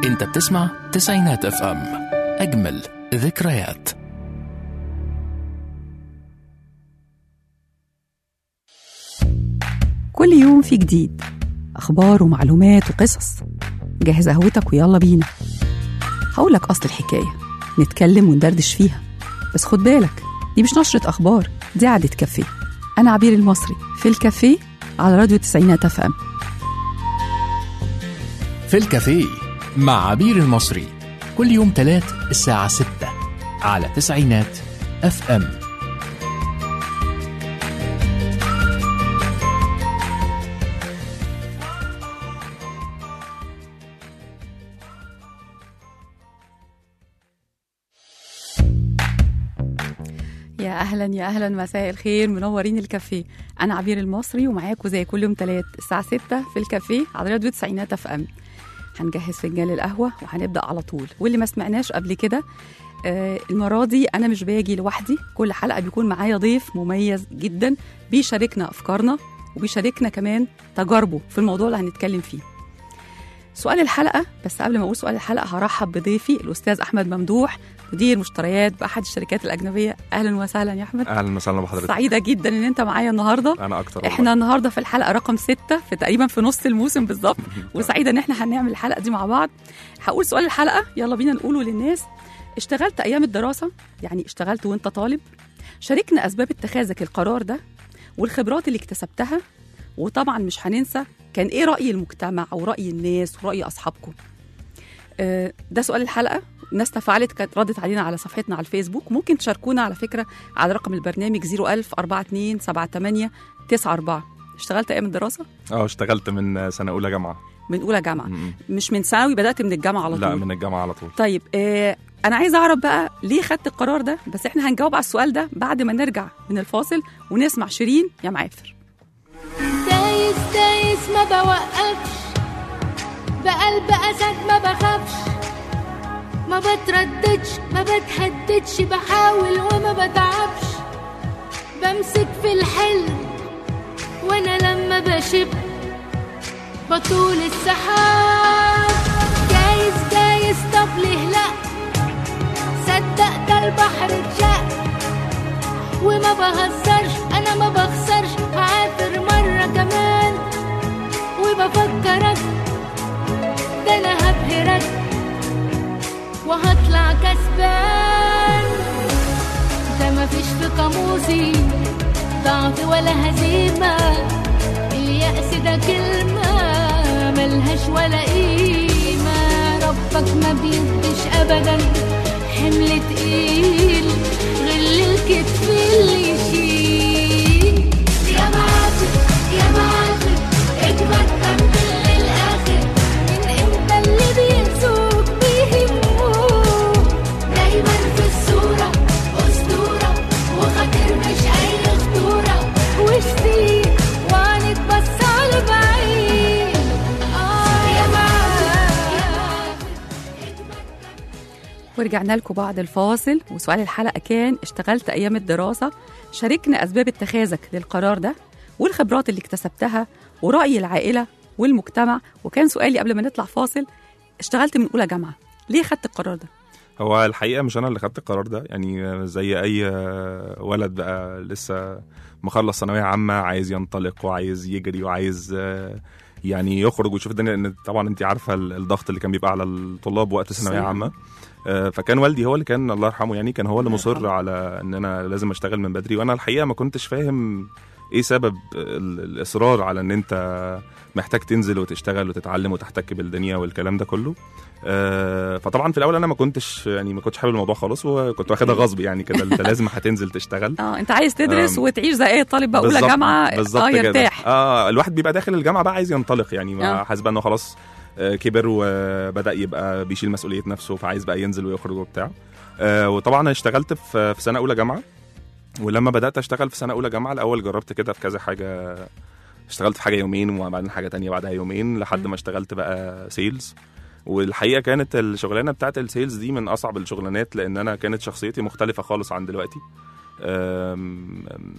انت بتسمع تسعينات اف ام اجمل ذكريات كل يوم في جديد أخبار ومعلومات وقصص جهز قهوتك ويلا بينا هقولك أصل الحكاية نتكلم وندردش فيها بس خد بالك دي مش نشرة أخبار دي قعدة كافيه أنا عبير المصري في الكافيه على راديو تسعينات اف ام في الكافيه مع عبير المصري كل يوم تلات الساعة ستة على تسعينات اف ام يا اهلا يا اهلا مساء الخير منورين الكافيه انا عبير المصري ومعاكم زي كل يوم تلات الساعه 6 في الكافيه على راديو تسعينات اف ام هنجهز فنجان القهوه وهنبدا على طول واللي ما سمعناش قبل كده آه المره دي انا مش باجي لوحدي كل حلقه بيكون معايا ضيف مميز جدا بيشاركنا افكارنا وبيشاركنا كمان تجاربه في الموضوع اللي هنتكلم فيه سؤال الحلقة بس قبل ما أقول سؤال الحلقة هرحب بضيفي الأستاذ أحمد ممدوح مدير مشتريات بأحد الشركات الأجنبية أهلا وسهلا يا أحمد اهلا وسهلا بحضرتك سعيدة جدا إن أنت معايا النهاردة انا اكتر والله. احنا النهارده في الحلقه رقم ستة في تقريبا في نص الموسم بالظبط وسعيده ان احنا هنعمل الحلقه دي مع بعض هقول سؤال الحلقه يلا بينا نقوله للناس اشتغلت ايام الدراسه يعني اشتغلت وانت طالب شاركنا اسباب اتخاذك القرار ده والخبرات اللي اكتسبتها وطبعا مش هننسى كان ايه راي المجتمع او راي الناس وراي اصحابكم آه، ده سؤال الحلقه الناس تفاعلت كانت ردت علينا على صفحتنا على الفيسبوك ممكن تشاركونا على فكره على رقم البرنامج 01000 42 78 94 اشتغلت ايام الدراسه اه اشتغلت من سنه اولى جامعه من اولى جامعه م-م. مش من ثانوي بدات من الجامعه على لا طول من الجامعه على طول طيب آه انا عايزه اعرف بقى ليه خدت القرار ده بس احنا هنجاوب على السؤال ده بعد ما نرجع من الفاصل ونسمع شيرين يا معافر دايس دايس ما بوقفش بقلب اسد ما بخافش ما بترددش ما بتهددش بحاول وما بتعبش بمسك في الحلم وانا لما بشب بطول السحاب جايز جايز طب ليه لا صدق ده البحر اتشق وما بهزرش انا ما بخسرش هعافر مرة كمان وبفكرك ده انا هبهرك وهطلع كسبان ده مفيش في قاموسي ضعف ولا هزيمة اليأس ده كلمة ملهاش ولا قيمة ربك ما بيديش أبدا حمل تقيل غل الكتف اللي يشيل يا معافر يا معافر اجمد كمل للآخر من امتى اللي بينسوك بيهموك دايما في الصورة أسطورة وخاطر مش أي خطورة وشتيك وعنك بس على بعيد آه يا معافر ورجعنا لكم بعد الفاصل وسؤال الحلقه كان اشتغلت ايام الدراسه شاركنا اسباب اتخاذك للقرار ده والخبرات اللي اكتسبتها وراي العائله والمجتمع وكان سؤالي قبل ما نطلع فاصل اشتغلت من اولى جامعه ليه خدت القرار ده هو الحقيقه مش انا اللي خدت القرار ده يعني زي اي ولد بقى لسه مخلص ثانويه عامه عايز ينطلق وعايز يجري وعايز آه، يعني يخرج ويشوف الدنيا لان طبعا انت عارفه ال- الضغط اللي كان بيبقى على الطلاب وقت الثانويه صحيح. عامه آه، فكان والدي هو اللي كان الله يرحمه يعني كان هو اللي الله مصر يرحمه. على ان انا لازم اشتغل من بدري وانا الحقيقه ما كنتش فاهم ايه سبب ال- الاصرار على ان انت محتاج تنزل وتشتغل وتتعلم وتحتك بالدنيا والكلام ده كله آه، فطبعا في الاول انا ما كنتش يعني ما كنتش حابب الموضوع خالص وكنت واخدها غصب يعني كده انت لازم هتنزل تشتغل اه انت عايز تدرس آم، وتعيش زي اي طالب بقى اولى بالظبط- جامعه بالظبط اه كده. يرتاح اه الواحد بيبقى داخل الجامعه بقى عايز ينطلق يعني ما آه. حاسس بقى انه خلاص آه، كبر وبدا يبقى بيشيل مسؤوليه نفسه فعايز بقى ينزل ويخرج وبتاع آه، وطبعا أنا اشتغلت في في سنه اولى جامعه ولما بدات اشتغل في سنه اولى جامعه الاول جربت كده في كذا حاجه اشتغلت في حاجه يومين وبعدين حاجه تانية بعدها يومين لحد مم. ما اشتغلت بقى سيلز والحقيقه كانت الشغلانه بتاعت السيلز دي من اصعب الشغلانات لان انا كانت شخصيتي مختلفه خالص عن دلوقتي أم- أم-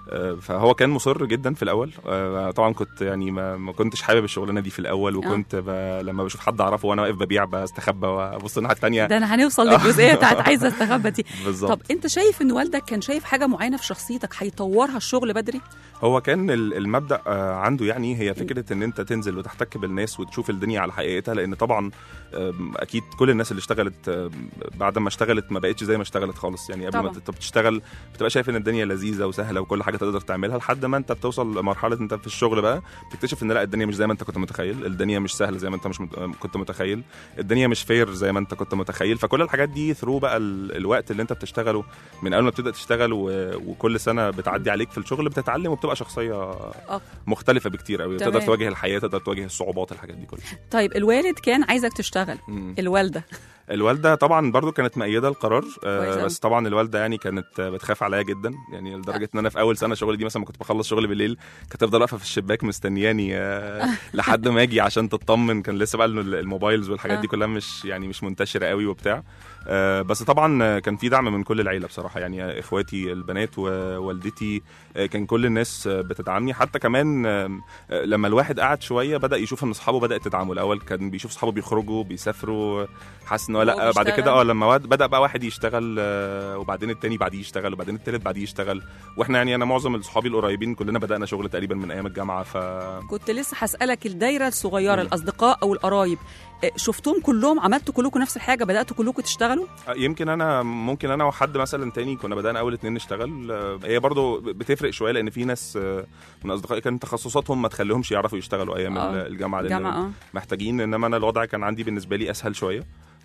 آه، فهو كان مصر جدا في الاول آه، طبعا كنت يعني ما, ما كنتش حابب الشغلانه دي في الاول وكنت ب... لما بشوف حد اعرفه وانا واقف ببيع بستخبى وابص الناحيه الثانيه ده انا هنوصل للجزئيه بتاعت عايزه استخبى دي بالظبط طب انت شايف ان والدك كان شايف حاجه معينه في شخصيتك هيطورها الشغل بدري هو كان ال- المبدا آه، عنده يعني هي فكره ان انت تنزل وتحتك بالناس وتشوف الدنيا على حقيقتها لان طبعا آم، اكيد كل الناس اللي اشتغلت آم، بعد ما اشتغلت ما بقتش زي ما اشتغلت خالص يعني قبل ما طبعاً. انت بتشتغل بتبقى شايف ان الدنيا لذيذه وسهله وكل حاجه تقدر تعملها لحد ما انت بتوصل لمرحله انت في الشغل بقى تكتشف ان لا الدنيا مش زي ما انت كنت متخيل الدنيا مش سهله زي ما انت مش مت... كنت متخيل الدنيا مش فير زي ما انت كنت متخيل فكل الحاجات دي ثرو بقى ال... الوقت اللي انت بتشتغله من اول ما بتبدا تشتغل و... وكل سنه بتعدي عليك في الشغل بتتعلم وبتبقى شخصيه مختلفه بكتير قوي تمام. تقدر تواجه الحياه تقدر تواجه الصعوبات الحاجات دي كلها طيب الوالد كان عايزك تشتغل مم. الوالده الوالده طبعا برضو كانت مأيده القرار كويس آه أوي. بس طبعا الوالده يعني كانت آه، بتخاف عليا جدا يعني لدرجه ان انا في اول سنه شغلي دي مثلا ما كنت بخلص شغل بالليل كانت تفضل واقفه في الشباك مستنياني آه لحد ما اجي عشان تطمن كان لسه بقى ال- الموبايلز والحاجات آه. دي كلها مش يعني مش منتشره قوي وبتاع آه بس طبعا آه، كان في دعم من كل العيله بصراحه يعني اخواتي البنات ووالدتي آه، كان كل الناس آه، بتدعمني حتى كمان آم، آه، لما الواحد قعد شويه بدا يشوف ان اصحابه بدات تدعمه الاول كان بيشوف اصحابه بيخرجوا بيسافروا حاسس ان هو وهو لا بعد بيشتغل. كده اه لما واد- بدا بقى واحد يشتغل آه، وبعدين التاني بعديه يشتغل وبعدين التالت بعديه يشتغل واحنا يعني انا معظم صحابي القريبين كلنا بدانا شغل تقريبا من ايام الجامعه ف كنت لسه هسالك الدايره الصغيره مم. الاصدقاء او القرايب آه، شفتهم كلهم عملتوا كلكم نفس الحاجه بداتوا كلكم تشتغلوا يمكن انا ممكن انا وحد مثلا تاني كنا بدانا اول اتنين نشتغل آه، هي برضو بتفرق شويه لان في ناس آه، من اصدقائي كان تخصصاتهم ما تخليهمش يعرفوا يشتغلوا ايام آه. ال- الجامعه لأن جامعه اه محتاجين انما انا الوضع كان عندي بالنسبه لي اسهل شويه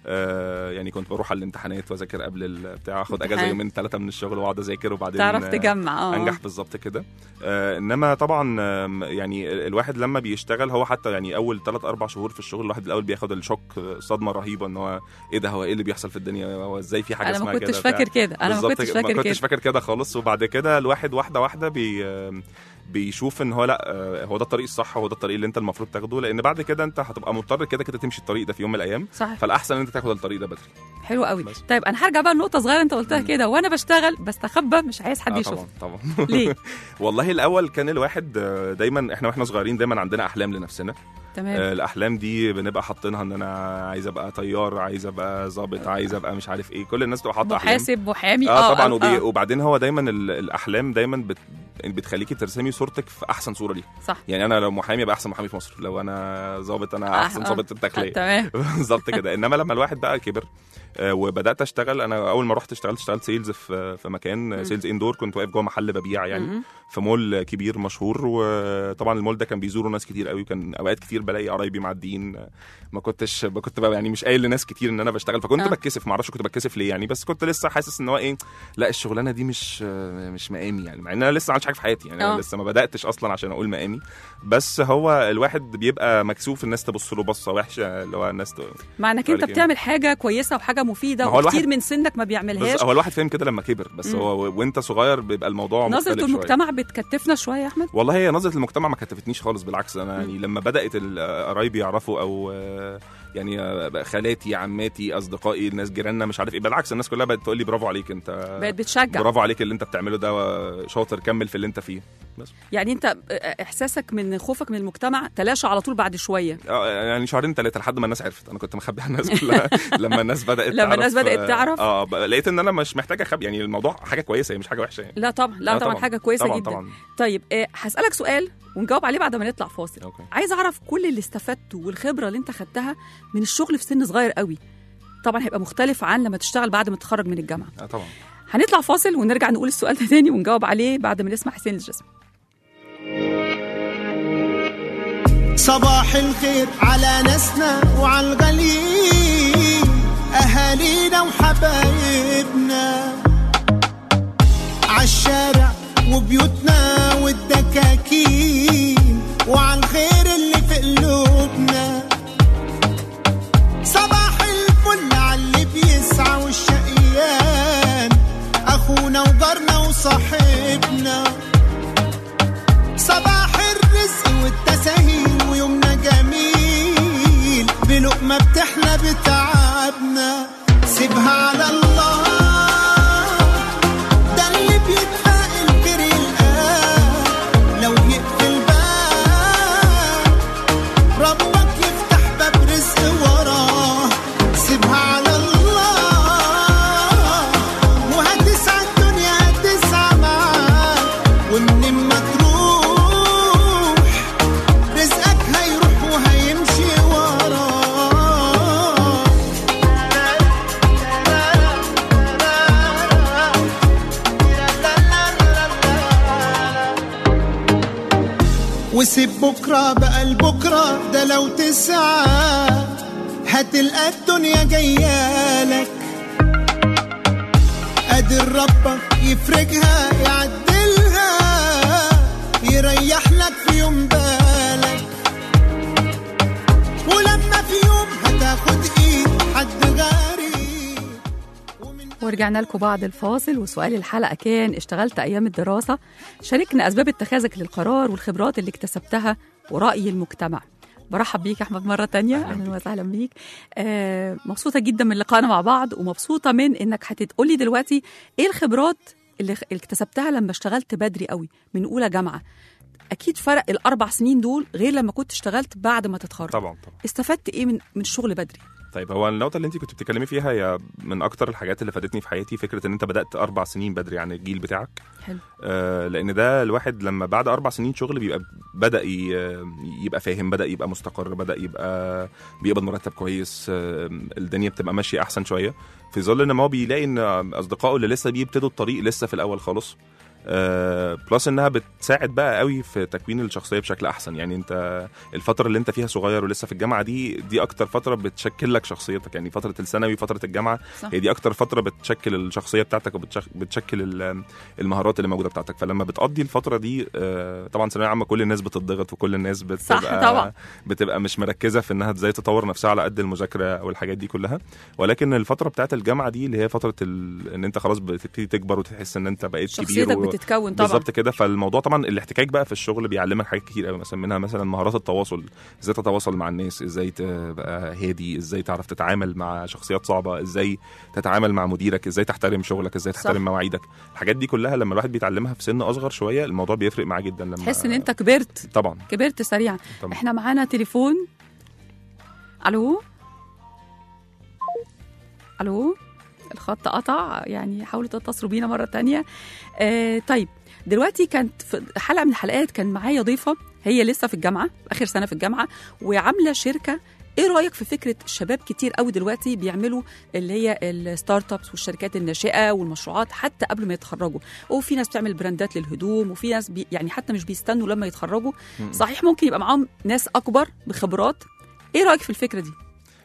آه يعني كنت بروح على الامتحانات واذاكر قبل البتاع اخد اجازه امتحان. يومين ثلاثه من الشغل واقعد اذاكر وبعدين تعرف آه، تجمع اه انجح بالظبط كده آه انما طبعا آم، يعني ال- الواحد لما بيشتغل هو حتى يعني اول ثلاث اربع شهور في الشغل الواحد الاول بياخد الشوك آه، صدمه رهيبه ان هو ايه ده هو ايه اللي بيحصل في الدنيا هو ازاي في حاجه انا اسمها ما كده كنتش بتاع. فاكر كده انا ما بالظبط كنتش كده، فاكر ما كنتش كده فاكر كده خالص وبعد كده الواحد واحده واحده بي آم، بيشوف ان هو لا آه، هو ده الطريق الصح هو ده الطريق اللي انت المفروض تاخده لان بعد كده انت هتبقى مضطر كده كده تمشي الطريق ده في يوم من الايام صح فالاحسن ان انت تاخد الطريق ده بدري حلو قوي بس. طيب انا هرجع بقى لنقطه صغيره انت قلتها مم. كده وانا بشتغل بستخبى مش عايز حد آه يشوف طبعا طبعا ليه والله الاول كان الواحد آه، دايما احنا واحنا صغيرين دايما عندنا احلام لنفسنا تمام آه، الاحلام دي بنبقى حاطينها ان انا عايز ابقى طيار عايز ابقى ظابط عايز ابقى مش عارف ايه كل الناس تبقى حاطه احلام محاسب محامي اه طبعا وبي... آه. وبعدين هو دايما ال- الاحلام دايما بت... بتخليكي ترسمي صورتك في احسن صوره ليها صح يعني انا لو محامي ابقى احسن محامي في مصر لو انا ظابط انا احسن آه، ظابط آه، الداخليه تمام بالظبط كده انما لما الواحد بقى كبر آه، وبدات اشتغل انا اول ما رحت اشتغلت اشتغلت سيلز في في مكان سيلز اندور كنت واقف جوه محل ببيع يعني مم. في مول كبير مشهور وطبعا المول ده كان بيزوروا ناس كتير قوي كان اوقات كتير بلاقي قرايبي معديين ما كنتش كنت بقى يعني مش قايل لناس كتير ان انا بشتغل فكنت آه. آه. بتكسف ما اعرفش كنت بتكسف ليه يعني بس كنت لسه حاسس ان هو ايه لا الشغلانه دي مش مش مقامي يعني مع ان انا لسه ما عملتش حاجه في حياتي يعني آه. انا لسه ما بداتش اصلا عشان اقول مقامي بس هو الواحد بيبقى مكسوف الناس تبص له بصه وحشه اللي هو الناس ت... مع انك انت بالك إيه؟ بتعمل حاجه كويسه وحاجه مفيده ما هو وكتير الواحد- من سنك ما بس بيعملهاش هو الواحد فاهم كده لما كبر بس مم. هو وانت صغير بيبقى الموضوع نظره مختلف شويه المجتمع بتكتفنا شويه يا احمد والله هي نظره المجتمع ما كتفتنيش خالص بالعكس انا يعني لما بدات ال- قرايبي يعرفوا او آه، يعني آه، خالاتي عماتي اصدقائي الناس جيراننا مش عارف ايه بالعكس الناس كلها بقت تقول لي برافو عليك انت بقت بتشجع برافو عليك اللي انت بتعمله ده آه، شاطر كمل في اللي انت فيه بس يعني انت احساسك من خوفك من المجتمع تلاشى على طول بعد شويه آه، يعني شهرين ثلاثه لحد ما الناس عرفت انا كنت مخبي على الناس كلها لما الناس بدات لما الناس تعرف، بدأت آه، تعرف؟ اه ب- لقيت ان انا مش محتاج اخبي يعني الموضوع حاجه كويسه هي مش حاجه وحشه يعني لا طبعا لا آه، طبعا, حاجه كويسه طبعا جدا طبعا طيب آه، هسالك سؤال ونجاوب عليه بعد ما نطلع فاصل اوكي عايز اعرف كل اللي استفدته والخبره اللي انت خدتها من الشغل في سن صغير قوي طبعا هيبقى مختلف عن لما تشتغل بعد ما تتخرج من الجامعه آه، طبعا هنطلع فاصل ونرجع نقول السؤال ده تاني ونجاوب عليه بعد ما نسمع حسين الجسم صباح الخير على ناسنا وعلى الغاليين أهالينا وحبايبنا عالشارع وبيوتنا والدكاكين وعلى الخير اللي في قلوبنا صباح الفل على اللي بيسعى والشقيان أخونا وجارنا وصاحبنا صباح الرزق والتساهيل ويومنا جميل بلقمة بتحلى بتعبنا سيبها على الله ده اللي بيتفائل خير يلقاه اه بقى البكرة ده لو تسعى هتلقى الدنيا جايالك قادر ربك يفرجها يعدلها يريح لك في يوم بالك ولما في يوم هتاخد ايد حد غريب ومن ورجعنا لكم بعد الفاصل وسؤال الحلقة كان اشتغلت أيام الدراسة شاركنا أسباب اتخاذك للقرار والخبرات اللي اكتسبتها ورأي المجتمع برحب بيك يا أحمد مرة تانية أهلا وسهلا بيك آه مبسوطة جدا من لقائنا مع بعض ومبسوطة من إنك هتقولي دلوقتي إيه الخبرات اللي اللي اكتسبتها لما اشتغلت بدري قوي من أولى جامعة أكيد فرق الأربع سنين دول غير لما كنت اشتغلت بعد ما تتخرج طبعا طبعا استفدت إيه من من الشغل بدري طيب هو النقطة اللي انت كنت بتتكلمي فيها هي من أكتر الحاجات اللي فادتني في حياتي فكرة إن أنت بدأت أربع سنين بدري عن الجيل بتاعك حلو آه لأن ده الواحد لما بعد أربع سنين شغل بيبقى بدأ ي- يبقى فاهم بدأ يبقى مستقر بدأ يبقى بيقبض مرتب كويس آه الدنيا بتبقى ماشية أحسن شوية في ظل إن ما هو بيلاقي إن أصدقائه اللي لسه بيبتدوا الطريق لسه في الأول خالص آه بلس انها بتساعد بقى قوي في تكوين الشخصيه بشكل احسن يعني انت الفتره اللي انت فيها صغير ولسه في الجامعه دي دي اكتر فتره بتشكل لك شخصيتك يعني فتره الثانوي فتره الجامعه صح. هي دي اكتر فتره بتشكل الشخصيه بتاعتك وبتشكل المهارات اللي موجوده بتاعتك فلما بتقضي الفتره دي آه، طبعا ثانويه عامه كل الناس بتضغط وكل الناس بتبقى صح، طبعا. بتبقى مش مركزه في انها ازاي تطور نفسها على قد المذاكره او الحاجات دي كلها ولكن الفتره بتاعت الجامعه دي اللي هي فتره ال... ان انت خلاص بتبتدي تكبر وتحس ان انت بقيت كبير شخصيتك و... بتتكون طبعا بالظبط كده فالموضوع طبعا الاحتكاك بقى في الشغل بيعلمك حاجات كتير قوي مثلا منها مثلا مهارات التواصل ازاي تتواصل مع الناس ازاي تبقى هادي ازاي تعرف تتعامل مع شخصيات صعبه ازاي تتعامل مع مديرك ازاي تحترم شغلك ازاي صح. تحترم مواعيدك الحاجات دي كلها لما الواحد بيتعلمها في سن اصغر شويه الموضوع بيفرق معاه جدا لما تحس ان انت كبرت طبعا كبرت سريعا طبعا احنا معانا تليفون الو الو الخط قطع يعني حاولوا تتصلوا بينا مره تانية آه طيب دلوقتي كانت في حلقه من الحلقات كان معايا ضيفه هي لسه في الجامعه اخر سنه في الجامعه وعامله شركه ايه رايك في فكره شباب كتير قوي دلوقتي بيعملوا اللي هي الستارت ابس والشركات الناشئه والمشروعات حتى قبل ما يتخرجوا وفي ناس بتعمل براندات للهدوم وفي ناس بي يعني حتى مش بيستنوا لما يتخرجوا مم. صحيح ممكن يبقى معاهم ناس اكبر بخبرات ايه رايك في الفكره دي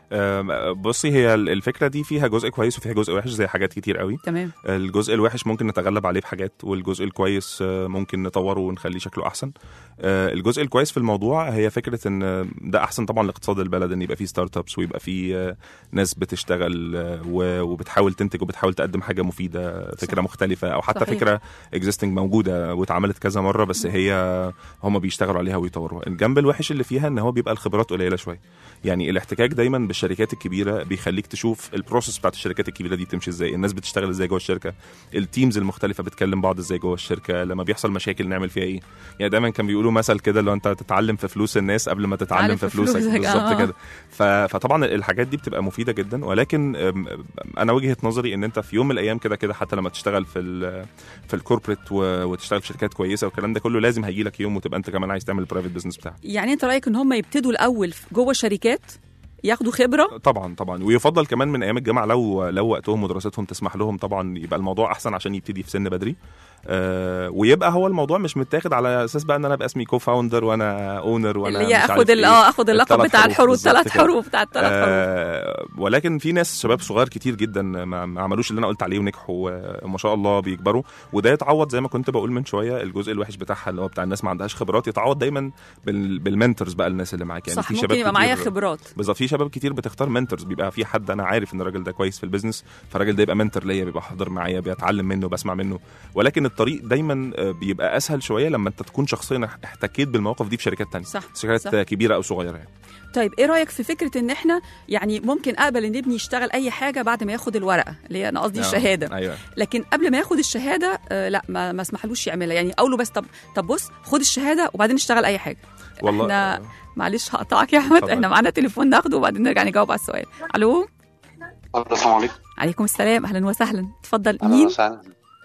آم، بصي هي الفكره دي فيها جزء كويس وفيها جزء وحش زي حاجات كتير قوي تمام الجزء الوحش ممكن نتغلب عليه بحاجات والجزء الكويس آه، ممكن نطوره ونخليه شكله احسن آه، الجزء الكويس في الموضوع هي فكره ان ده احسن طبعا لاقتصاد البلد ان يبقى فيه ستارت ابس ويبقى فيه آه، ناس بتشتغل آه، و- وبتحاول تنتج وبتحاول تقدم حاجه مفيده فكره صح. مختلفه او حتى صحيح. فكره اكزيستنج موجوده واتعملت كذا مره بس هي هم بيشتغلوا عليها ويطوروها الجنب الوحش اللي فيها ان هو بيبقى الخبرات قليله شويه يعني الاحتكاك دايما بالشركات الكبيره بيخليك تشوف البروسيس بتاعت الشركات الكبيره دي تمشي ازاي الناس بتشتغل ازاي جوه الشركه التيمز المختلفه بتكلم بعض ازاي جوه الشركه لما بيحصل مشاكل نعمل فيها ايه يعني دايما كان بيقولوا مثل كده لو انت تتعلم في فلوس الناس قبل ما تتعلم تتعلم في في فلوسك فلوسك، بالظبط آه. كده ف... فطبعا الحاجات دي بتبقى مفيده جدا ولكن أم، انا وجهه نظري ان انت في يوم من الايام كده كده حتى لما تشتغل في ال في الكوربريت و... وتشتغل في شركات كويسه والكلام ده كله لازم هيجي لك يوم وتبقى انت كمان عايز تعمل البرايفت بزنس بتاعك يعني انت رايك ان هم يبتدوا الاول في- جوه الشركات ياخدوا خبره طبعا طبعا ويفضل كمان من ايام الجامعه لو لو وقتهم ودراستهم تسمح لهم طبعا يبقى الموضوع احسن عشان يبتدي في سن بدري آه ويبقى هو الموضوع مش متاخد على اساس بقى ان انا ابقى اسمي كو فاوندر وانا اونر وانا اللي هي مش اخد عارف ال- إيه. اه اخد اللقب التلات بتاع حروف الحروف بالظبط ثلاث كده. حروف بتاع الثلاث حروف آه ولكن في ناس شباب صغير كتير جدا ما, ما عملوش اللي انا قلت عليه ونجحوا آه، وما شاء الله بيكبروا وده يتعوض زي ما كنت بقول من شويه الجزء الوحش بتاعها اللي هو بتاع الناس ما عندهاش خبرات يتعوض دايما بال بالمنتورز بقى الناس اللي معاك يعني صح في شباب ممكن يبقى معايا كتير- خبرات بالظبط في شباب كتير بتختار منتورز بيبقى في حد انا عارف ان الراجل ده كويس في البيزنس فالراجل ده يبقى منتور ليا بيبقى حاضر معايا بيتعلم منه بسمع منه ولكن الطريق دايما آه، بيبقى اسهل شويه لما انت تكون شخصيا احتكيت بالمواقف دي في شركات تانية صح شركات صح. كبيره او صغيره يعني طيب ايه رايك في فكره ان احنا يعني ممكن اقبل ان ابني يشتغل اي حاجه بعد ما ياخد الورقه اللي هي انا قصدي الشهاده ايوه لكن قبل ما ياخد الشهاده آه لا ما ما اسمحلوش يعملها يعني اقول له بس طب طب بص خد الشهاده وبعدين اشتغل اي حاجه والله احنا معلش هقطعك يا احمد اتفضل. احنا معانا تليفون ناخده وبعدين نرجع نجاوب على السؤال الو السلام عليكم عليكم السلام اهلا وسهلا اتفضل اهلا مين وسهلا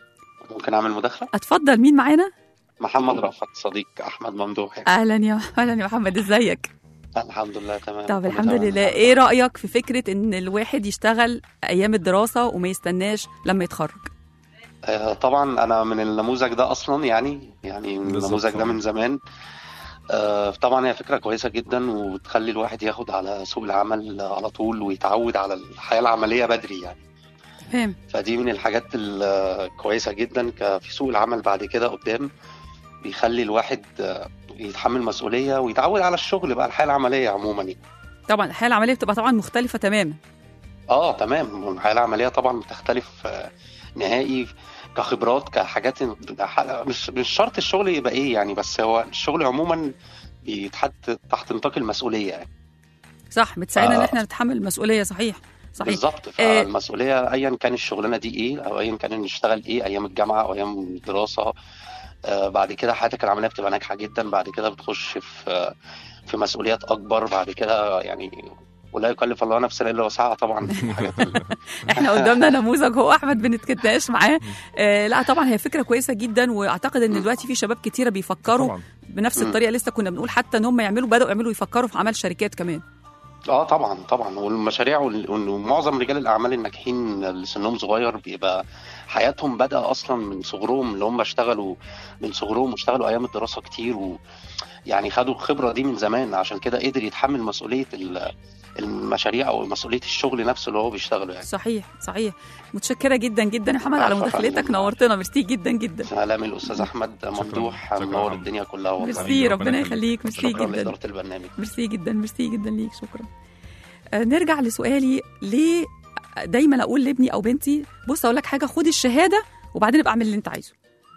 ممكن اعمل مداخله اتفضل مين معانا محمد رأفت صديق احمد ممدوح يعني. اهلا يا اهلا يا محمد ازيك الحمد لله تمام طب كله الحمد تمام. لله ايه رايك في فكره ان الواحد يشتغل ايام الدراسه وما يستناش لما يتخرج آه، طبعا انا من النموذج ده اصلا يعني يعني من بالظبط النموذج ده طبعا. من زمان آه، طبعا هي فكرة كويسة جدا وبتخلي الواحد ياخد على سوق العمل على طول ويتعود على الحياة العملية بدري يعني تمام فدي من الحاجات الكويسة جدا ك- في سوق العمل بعد كده قدام بيخلي الواحد آه، يتحمل مسؤولية ويتعود على الشغل بقى الحياة العملية عموما يعني. طبعا الحياه العمليه بتبقى طبعا مختلفه تماما اه تمام الحياة العملية طبعا بتختلف آه، نهائي كخبرات كحاجات مش مش شرط الشغل يبقى ايه يعني بس هو الشغل عموما بيتحط تحت نطاق المسؤولية يعني صح بتساعدنا ان آه. احنا نتحمل المسؤوليه صحيح صحيح بالظبط آه. فالمسؤولية ايا كان الشغلانة دي ايه او ايا كان نشتغل ايه ايام الجامعة او ايام الدراسة آه بعد كده حياتك العملية بتبقى ناجحة جدا بعد كده بتخش في في مسؤوليات اكبر بعد كده يعني ولا يكلف الله نفسا الا وسعها طبعا الحاجات ال- احنا قدامنا نموذج هو احمد بنتناقش معاه آه لا طبعا هي فكره كويسه جدا واعتقد ان دلوقتي في شباب كتيره بيفكروا طبعا بنفس مم. الطريقه لسه كنا بنقول حتى ان هم يعملوا بداوا يعملوا يفكروا في عمل شركات كمان اه طبعا طبعا والمشاريع وال- ومعظم رجال الاعمال الناجحين اللي سنهم صغير بيبقى حياتهم بدأ اصلا من صغرهم اللي هم اشتغلوا من صغرهم واشتغلوا ايام الدراسه كتير و يعني خدوا الخبره دي من زمان عشان كده قدر يتحمل مسؤوليه ال- المشاريع او مسؤوليه الشغل نفسه اللي هو بيشتغله يعني صحيح صحيح متشكره جدا جدا يا محمد على عفواً. مداخلتك نورتنا ميرسي جدا جدا سلام الاستاذ احمد ممدوح شكراً. منور الدنيا كلها والله ميرسي حبيبي، ربنا ربنا يخليك ميرسي شكرا جدا لاداره البرنامج ميرسي جدا ميرسي جدا ليك شكرا آه، نرجع لسؤالي ليه دايما اقول لابني او بنتي بص اقول لك حاجه خد الشهاده وبعدين ابقى اعمل اللي انت عايزه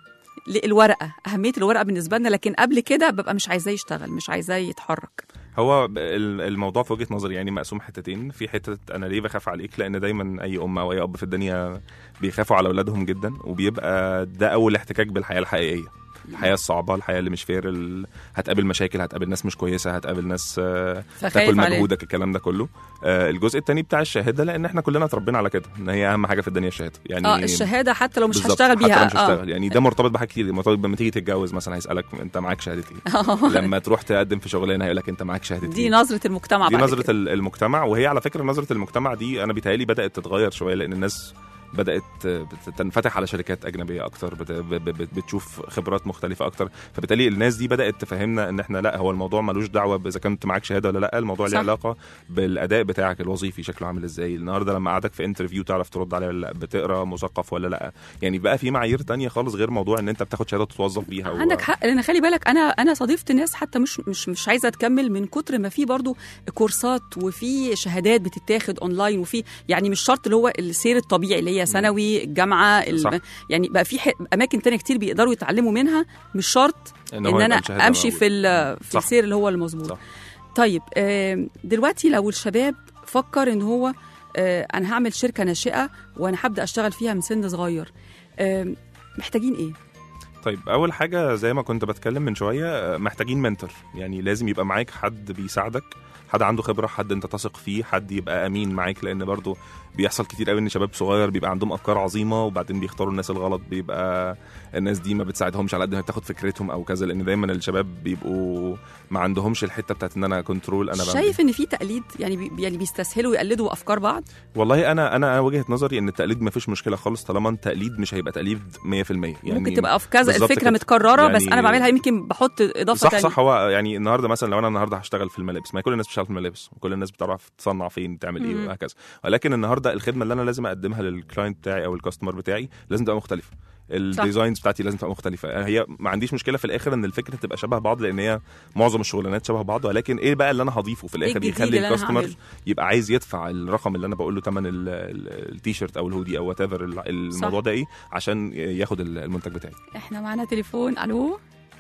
ل- الورقه اهميه الورقه بالنسبه لنا لكن قبل كده ببقى مش عايزاه يشتغل مش عايزاه يتحرك هو ب- ال- الموضوع في وجهه نظري يعني مقسوم حتتين في حته انا ليه بخاف عليك لان دايما اي ام او اي اب في الدنيا بيخافوا على اولادهم جدا وبيبقى ده اول احتكاك بالحياه الحقيقيه الحياه الصعبه الحياه اللي مش فير ال... هتقابل مشاكل هتقابل ناس مش كويسه هتقابل ناس آه، فخايف تاكل عليه مجهودك الكلام ده كله آه، الجزء الثاني بتاع الشهاده لان احنا كلنا اتربينا على كده ان هي اهم حاجه في الدنيا الشهاده يعني اه الشهاده حتى لو مش بالظبط، هشتغل حتى بيها لو مش اه هشتغل يعني ده مرتبط بحاجات كتير مرتبط لما تيجي تتجوز مثلا هيسالك انت معاك شهاده ايه لما تروح تقدم في شغلانه هيقول لك انت معاك شهاده دي ايه نظره المجتمع دي بعد نظره كده. ال- المجتمع وهي على فكره نظره المجتمع دي انا بيتهيألي بدات تتغير شويه لان الناس بدات بت- تنفتح على شركات اجنبيه اكتر بت- ب- ب- بتشوف خبرات مختلفه اكتر فبالتالي الناس دي بدات تفهمنا ان احنا لا هو الموضوع ملوش دعوه اذا كنت معاك شهاده ولا لا الموضوع ليه صح. علاقه بالاداء بتاعك الوظيفي شكله عامل ازاي النهارده لما قعدك في انترفيو تعرف ترد عليه ولا لا بتقرا مثقف ولا لا يعني بقى في معايير تانية خالص غير موضوع ان انت بتاخد شهاده وتتوظف بيها و- عندك حق لان خلي بالك انا انا صادفت ناس حتى مش مش مش عايزه تكمل من كتر ما في برضو كورسات وفي شهادات بتتاخد اونلاين وفي يعني مش شرط اللي هو السير الطبيعي اللي هي ثانوي الجامعه صح. ال- يعني بقى في ح- اماكن تانية كتير بيقدروا يتعلموا منها مش شرط ان, هو انا يبقى الشهادة امشي موجودة. في ال- في صح. السير اللي هو المظبوط صح. طيب آم، دلوقتي لو الشباب فكر ان هو آه، انا هعمل شركه ناشئه وانا هبدا اشتغل فيها من سن صغير آم، محتاجين ايه طيب اول حاجه زي ما كنت بتكلم من شويه آه، محتاجين منتور يعني لازم يبقى معاك حد بيساعدك حد عنده خبره حد انت تثق فيه حد يبقى امين معاك لان برضو بيحصل كتير قوي ان شباب صغير بيبقى عندهم افكار عظيمه وبعدين بيختاروا الناس الغلط بيبقى الناس دي ما بتساعدهمش على قد ما بتاخد فكرتهم او كذا لان دايما الشباب بيبقوا ما عندهمش الحته بتاعت ان انا كنترول انا بعمل شايف ان في تقليد يعني بي يعني بيستسهلوا ويقلدوا افكار بعض والله انا انا وجهه نظري ان التقليد ما فيش مشكله خالص طالما التقليد مش هيبقى تقليد 100% يعني ممكن تبقى في كذا بالظبط الفكره كده. متكرره بس يعني- انا بعملها يمكن بحط اضافه صح تانية صح هو يعني النهارده مثلا لو انا النهارده هشتغل في الملابس ما هي كل الناس بتشتغل في الملابس وكل الناس بتعرف تصنع فين تعمل ايه مم. وهكذا ولكن النهارده الخدمه اللي انا لازم اقدمها للكلاينت بتاعي او الكاستمر بتاعي لازم تبقى مختلفه الديزاينز بتاعتي لازم تبقى مختلفه هي ما عنديش مشكله في الاخر ان الفكره تبقى شبه بعض لان هي معظم الشغلانات شبه بعض ولكن ايه بقى اللي انا هضيفه في الاخر الجديد يخلي اللي أنا الكاستمر هعمله؟ يبقى عايز يدفع الرقم اللي انا بقول له ثمن التيشيرت او الهودي او وات ايفر الموضوع ده ايه عشان ياخد المنتج بتاعي احنا معانا تليفون الو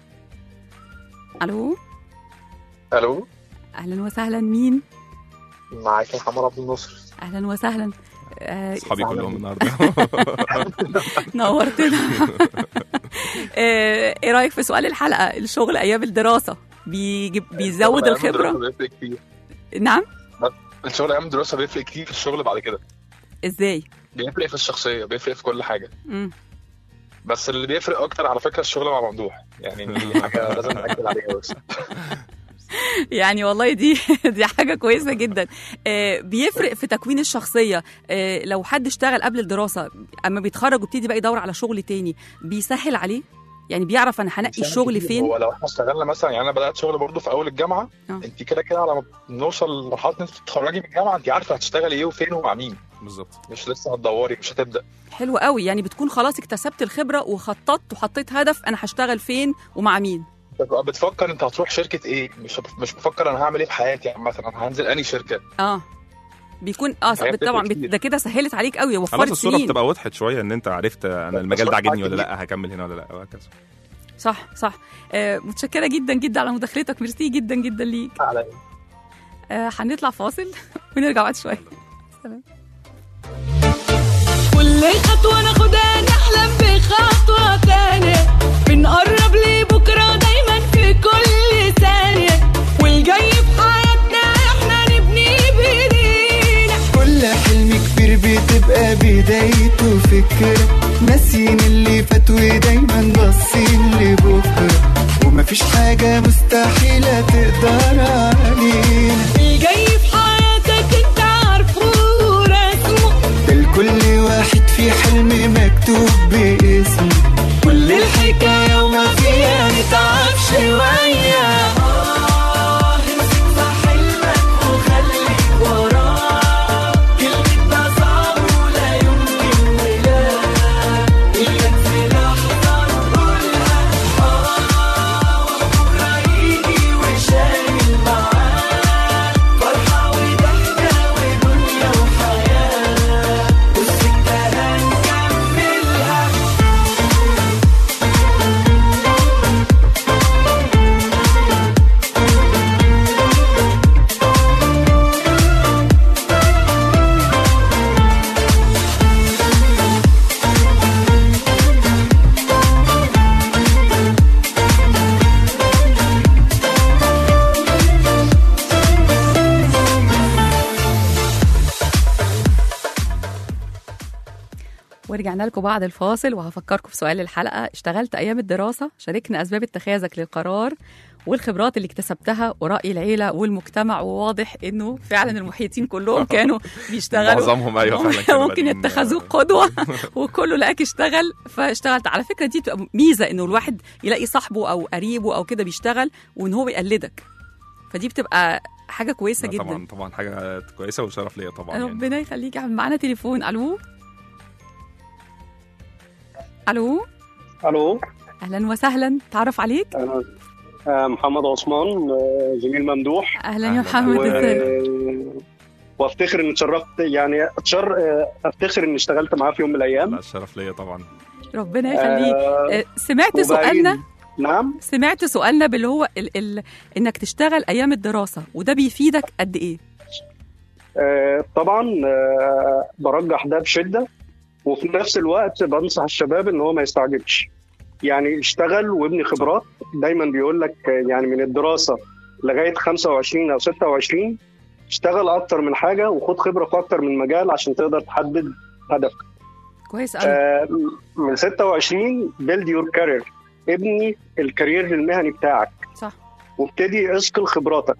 الو الو اهلا وسهلا مين معاك محمد عبد الناصر اهلا وسهلا آه، اصحابي كلهم النهارده نورتنا آه، ايه رايك في سؤال الحلقه الشغل ايام الدراسه بيجيب بيزود الشغل أيام الخبره الدراسة بيفرق كتير نعم الشغل ايام الدراسه بيفرق كتير في الشغل بعد كده ازاي بيفرق في الشخصيه بيفرق في كل حاجه مم. بس اللي بيفرق اكتر على فكره الشغل مع ممدوح يعني دي حاجه لازم ناكد عليها بس يعني والله دي دي حاجه كويسه جدا آه، بيفرق في تكوين الشخصيه آه، لو حد اشتغل قبل الدراسه اما بيتخرج ويبتدي بقى يدور على شغل تاني بيسهل عليه يعني بيعرف انا هنقي بيساهم الشغل كتير. فين هو لو احنا اشتغلنا مثلا يعني انا بدات شغل برضه في اول الجامعه آه. انت كده كده على ما نوصل لمرحله ان انت تتخرجي من الجامعه انت عارفه هتشتغلي ايه وفين ومع مين بالظبط مش لسه هتدوري مش هتبدا حلو قوي يعني بتكون خلاص اكتسبت الخبره وخططت وحطيت هدف انا هشتغل فين ومع مين بتبقى بتفكر انت هتروح شركه ايه مش مش بفكر انا هعمل ايه في حياتي يعني مثلا هنزل انهي شركه اه بيكون اه هي بتفرق طبعا بت- كتير. ده كده سهلت عليك قوي خلاص وفرت الصوره سنين بتبقى وضحت شويه ان انت عرفت انا المجال ده عاجبني ولا لا هكمل هنا ولا لا وهكذا صح صح آه متشكره جدا جدا على مداخلتك ميرسي جدا جدا ليك على آه هنطلع فاصل ونرجع بعد شويه كل خطوة ناخدها نحلم بخطوة تانية بنقرب لبكرة دايما في كل ثانية والجاي في حياتنا احنا نبني بايدينا كل حلم كبير بتبقى بدايته فكرة ناسيين اللي فات ودايما باصين لبكرة ومفيش حاجة مستحيلة تقدر علينا الجاي في حياتك انت عارفه ورسمه الكل واحد في حلم مكتوب باسمه كل الحكاية وما فيها نتعب شوية آه، امسك في حلمك وخليك وراه كلمة ده صعب ولا يمكن ولا إياك في لحظة نقولها آه وبكرة يجي وشايل معاه فرحة وضحكة ودنيا وحياة والسكة هنكملها ورجعنا لكم بعد الفاصل وهفكركم في سؤال الحلقه اشتغلت ايام الدراسه شاركنا اسباب اتخاذك للقرار والخبرات اللي اكتسبتها ورأي العيلة والمجتمع وواضح انه فعلا المحيطين كلهم كانوا بيشتغلوا معظمهم ايوه فعلا كانوا ممكن بادئين- يتخذوه قدوة وكله لقاك اشتغل فاشتغلت على فكرة دي بتبقى ميزة انه الواحد يلاقي صاحبه او قريبه او كده بيشتغل وان هو يقلدك فدي بتبقى حاجة كويسة لا جدا طبعا طبعا حاجه كويسه وشرف ليا طبعا يعني ربنا يخليك يا عم معانا تليفون الو الو الو اهلا وسهلا تعرف عليك انا آه، محمد عثمان آه، زميل ممدوح اهلا يا أهلاً. محمد و... ازيك وافتخر ان اتشرفت يعني اتشر آه، افتخر ان اشتغلت معاه في يوم من الايام لا الشرف ليا طبعا ربنا يخليك آه، آه، سمعت وبعدين- سؤالنا نعم سمعت سؤالنا باللي هو ال ال انك تشتغل ايام الدراسه وده بيفيدك قد ايه آه، طبعا آه، برجح ده بشده وفي نفس الوقت بنصح الشباب ان هو ما يستعجلش يعني اشتغل وابني خبرات دايما بيقول لك آه، يعني من الدراسه لغايه 25 او 26 اشتغل اكتر من حاجه وخد خبره في اكتر من مجال عشان تقدر تحدد هدفك كويس قوي آه، من 26 بيلد يور كارير ابني الكارير المهني بتاعك صح وابتدي اسكل خبراتك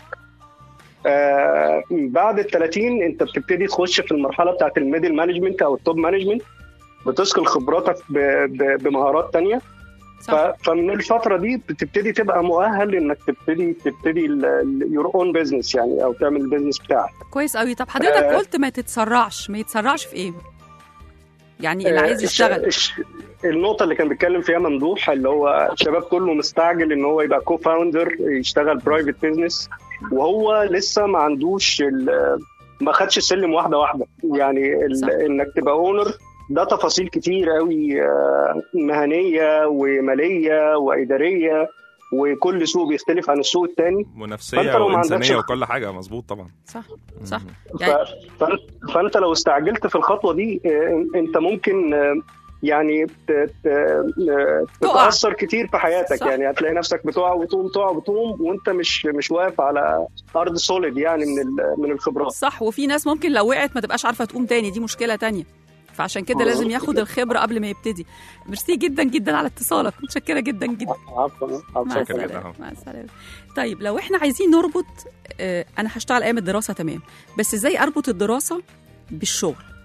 آه بعد ال 30 انت بتبتدي تخش في المرحله بتاعت الميدل مانجمنت او التوب مانجمنت بتسكل خبراتك ب- ب- بمهارات تانية صح ف- فمن الفتره دي بتبتدي تبقى مؤهل انك تبتدي تبتدي يور اون بزنس يعني او تعمل البيزنس بتاعك كويس قوي طب حضرتك آه. قلت ما تتسرعش ما يتسرعش في ايه يعني اللي آه، عايز يشتغل الش- النقطة اللي كان بيتكلم فيها ممدوح اللي هو الشباب كله مستعجل ان هو يبقى كو فاوندر يشتغل برايفت بيزنس وهو لسه ما عندوش ال- ما خدش السلم واحدة واحدة يعني ال- صح. انك تبقى اونر ده تفاصيل كتير قوي آه، مهنية ومالية وإدارية وكل سوق بيختلف عن السوق التاني منافسيه فأنت لو ما عندكش وانسانيه الخ- وكل حاجه مظبوط طبعا صح صح ف... يعني فانت... فانت لو استعجلت في الخطوه دي آه، انت ممكن آه، يعني ت... ت... آه، تقع. تتاثر كتير في حياتك صح. يعني هتلاقي نفسك بتقع وتقوم تقع وتقوم وانت مش مش واقف على ارض سوليد يعني من ال... من الخبرات صح وفي ناس ممكن لو وقعت ما تبقاش عارفه تقوم تاني دي مشكله تانية فعشان كده لازم ياخد الخبره قبل ما يبتدي ميرسي جدا جدا على اتصالك متشكره جدا جدا عفوا مع عفوا شكرا جدا. السلامه مع السلامه طيب لو احنا عايزين نربط آه، انا هشتغل ايام الدراسه تمام بس ازاي اربط الدراسه بالشغل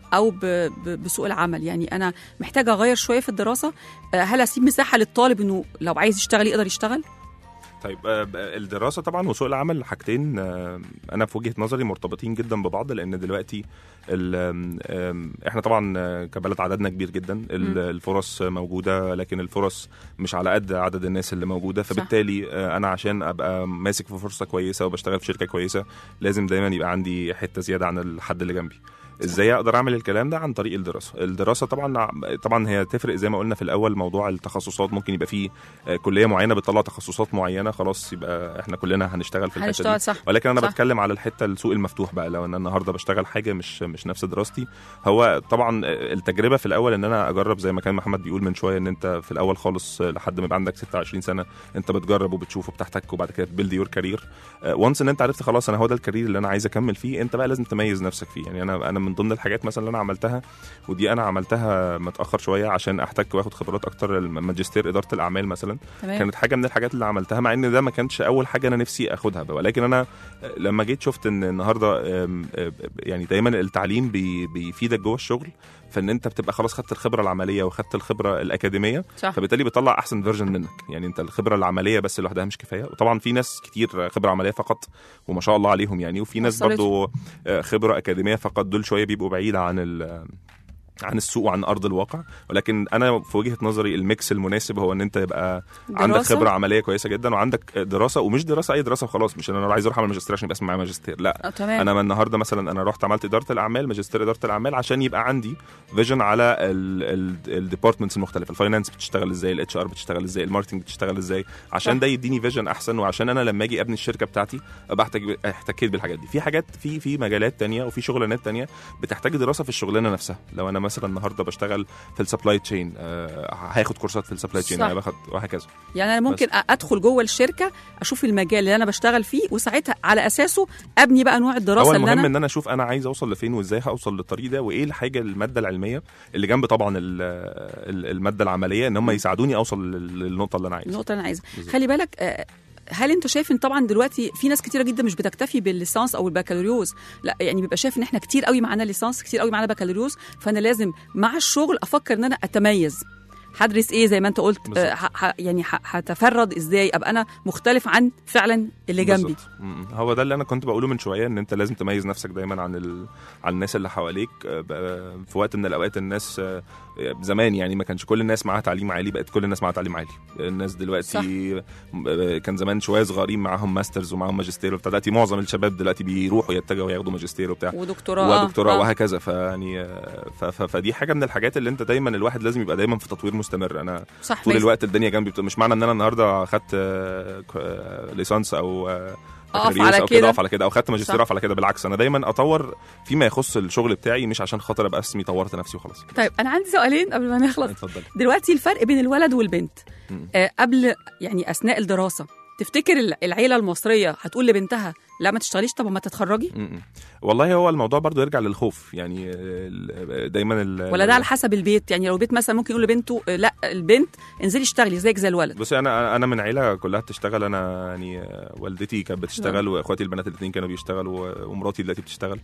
او ب... ب... بسوق العمل يعني انا محتاجه اغير شويه في الدراسه آه، هل اسيب مساحه للطالب انه لو عايز يشتغل يقدر يشتغل طيب آه، ب- الدراسه طبعا وسوق العمل حاجتين آه، انا في وجهه نظري مرتبطين جدا ببعض لان دلوقتي ال- آم، آم، احنا طبعا آه، كبلد عددنا كبير جدا ال- مم. الفرص موجوده لكن الفرص مش على قد عدد الناس اللي موجوده فبالتالي آه، انا عشان ابقى ماسك في فرصه كويسه وبشتغل في شركه كويسه لازم دايما يبقى عندي حته زياده عن الحد اللي جنبي ازاي اقدر اعمل الكلام ده عن طريق الدراسه الدراسه طبعا طبعا هي تفرق زي ما قلنا في الاول موضوع التخصصات ممكن يبقى فيه آه، كليه معينه بتطلع تخصصات معينه خلاص يبقى احنا كلنا هنشتغل في الحته هنشتغل دي صح ولكن انا صح. بتكلم على الحته السوق المفتوح بقى لو انا النهارده بشتغل حاجه مش مش نفس دراستي هو طبعا التجربه في الاول ان انا اجرب زي ما كان محمد بيقول من شويه ان انت في الاول خالص لحد ما يبقى عندك 26 سنه انت بتجرب وبتشوف وبتحتك وبعد كده تبيلد يور كارير وانس ان انت عرفت خلاص انا هو ده الكارير اللي انا عايز اكمل فيه انت بقى لازم تميز نفسك فيه يعني انا انا من ضمن الحاجات مثلا اللي انا عملتها ودي انا عملتها متاخر شويه عشان احتك واخد خبرات اكتر الماجستير اداره الاعمال مثلا تمام كانت حاجه من الحاجات اللي عملتها مع ان ده ما كانش اول حاجه انا نفسي اخدها بقى. ولكن انا لما جيت شفت ان النهارده أم، أم، يعني دايما التعليم بي- بيفيدك جوه الشغل فان انت بتبقى خلاص خدت الخبره العمليه وخدت الخبره الاكاديميه صح فبالتالي بيطلع احسن فيرجن منك يعني انت الخبره العمليه بس لوحدها مش كفايه وطبعا في ناس كتير خبره عمليه فقط وما شاء الله عليهم يعني وفي ناس وصلت. برضو آه، خبره اكاديميه فقط دول شويه بيبقوا بعيد عن ال عن السوق وعن ارض الواقع ولكن انا في وجهه نظري الميكس المناسب هو ان انت يبقى عندك دراسة؟ خبره عمليه كويسه جدا وعندك دراسه ومش دراسه اي دراسه وخلاص مش ان انا عايز اروح اعمل ماجستير عشان يبقى اسمي معايا ماجستير لا آه، تمام انا من النهارده مثلا انا رحت عملت اداره الاعمال ماجستير اداره الاعمال عشان يبقى عندي فيجن على الديبارتمنتس المختلفه الفاينانس بتشتغل ازاي الاتش ار بتشتغل ازاي الماركتنج بتشتغل ازاي عشان صح. ده يديني فيجن احسن وعشان انا لما اجي ابني الشركه بتاعتي ابقى احتاج احتكيت بالحاجات دي في حاجات في في مجالات تانية وفي شغلانات تانية بتحتاج دراسه في الشغلانه نفسها لو انا مثلا النهارده بشتغل في السبلاي تشين هاخد كورسات في السبلاي تشين صح. انا باخد وهكذا يعني انا ممكن أ- ادخل جوه الشركه اشوف المجال اللي انا بشتغل فيه وساعتها على اساسه ابني بقى نوع هو الدراسه اللي المهم انا ان انا اشوف انا عايز اوصل لفين وازاي هوصل للطريق ده وايه الحاجه الماده العلميه اللي جنب طبعا ال- ال- الماده العمليه ان هم يساعدوني اوصل لل- للنقطه اللي انا عايزها النقطه اللي انا عايزها بالظبط. خلي بالك آه، هل انت شايف ان طبعا دلوقتي في ناس كتيره جدا مش بتكتفي بالليسانس او البكالوريوس لا يعني بيبقى شايف ان احنا كتير قوي معانا ليسانس كتير قوي معانا بكالوريوس فانا لازم مع الشغل افكر ان انا اتميز هدرس ايه زي ما انت قلت بالظبط. آه، ه- ه- يعني ه- هتفرد ازاي ابقى انا مختلف عن فعلا اللي جنبي بالظبط. م- م. هو ده اللي انا كنت بقوله من شويه ان انت لازم تميز نفسك دايما عن ال... عن الناس اللي حواليك آه، ب- في وقت من الاوقات الناس آه، زمان يعني ما كانش كل الناس معاها تعليم عالي بقت كل الناس معاها تعليم عالي الناس دلوقتي آه، كان زمان شويه صغيرين معاهم ماسترز ومعاهم ماجستير وبتاع دلوقتي معظم الشباب دلوقتي بيروحوا يتجهوا ياخدوا ماجستير وبتاع ودكتوراه ودكتوراه آه. وهكذا فيعني ف... ف... فدي حاجه من الحاجات اللي انت دايما الواحد لازم يبقى دايما في تطوير مستمر انا صح طول لازم. الوقت الدنيا جنبي بت- مش معنى ان انا النهارده خدت آه، ك- آه، ليسانس او آه، أقف بكالوريوس على او كده كده. اقف على كده او خدت ماجستير صح. اقف على كده بالعكس انا دايما اطور فيما يخص الشغل بتاعي مش عشان خاطر ابقى اسمي طورت نفسي وخلاص طيب انا عندي سؤالين قبل ما نخلص اتفضل دلوقتي الفرق بين الولد والبنت مم. آه قبل يعني اثناء الدراسه تفتكر الع- العيله المصريه هتقول لبنتها لا ما تشتغليش طب ما تتخرجي م-م. والله هو الموضوع برضو يرجع للخوف يعني ال- دايما ال- ولا ده على حسب البيت يعني لو البيت مثلا ممكن يقول لبنته آه، لا البنت انزلي اشتغلي زيك زي الولد بصي انا انا من عيله كلها بتشتغل انا يعني آه، والدتي كانت بتشتغل واخواتي البنات الاثنين كانوا بيشتغلوا ومراتي دلوقتي بتشتغل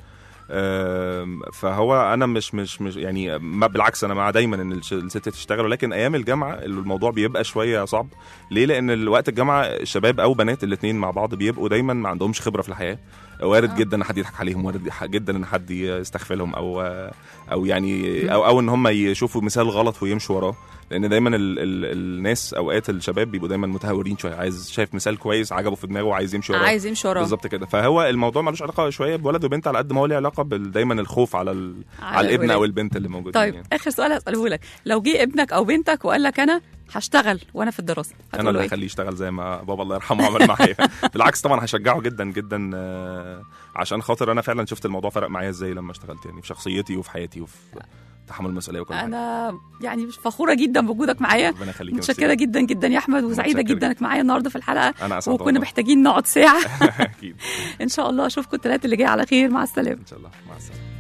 آم، فهو انا مش مش مش يعني ما بالعكس انا مع دايما ان الش- الست تشتغل ولكن ايام الجامعه الموضوع بيبقى شويه صعب ليه لان وقت الجامعه شباب او بنات الاثنين مع بعض بيبقوا دايما ما عندهمش خبره في الحياه وارد آه. جدا ان حد يضحك عليهم وارد جدا ان حد يستغفلهم او او يعني او او ان هم يشوفوا مثال غلط ويمشوا وراه لان دايما ال ال الناس اوقات الشباب بيبقوا دايما متهورين شويه عايز شايف مثال كويس عجبه في دماغه وعايز يمشي وراه عايز يمشي وراه بالظبط كده فهو الموضوع ملوش علاقه شويه بولد وبنت على قد ما هو ليه علاقه بال- دايما الخوف على ال... على على الابن الولاد. او البنت اللي موجودين طيب يعني. اخر سؤال هساله لك لو جه ابنك او بنتك وقال لك انا هشتغل وانا في الدراسه انا هتقول له اللي ايه هخليه يشتغل زي ما بابا الله يرحمه عمل معايا بالعكس طبعا هشجعه جدا جدا آه، عشان خاطر انا فعلا شفت الموضوع فرق معايا ازاي لما اشتغلت يعني في شخصيتي وفي حياتي وفي تحمل المسؤوليه وكل حاجه انا يعني مش فخوره جدا بوجودك معايا ربنا يخليك متشكره جدا جدا يا احمد وسعيده متشكر جدا انك معايا النهارده في الحلقه انا اسعد وكنا والله. محتاجين نقعد ساعه اكيد ان شاء الله اشوفكم الثلاث اللي جاي على خير مع السلامه ان شاء الله مع السلامه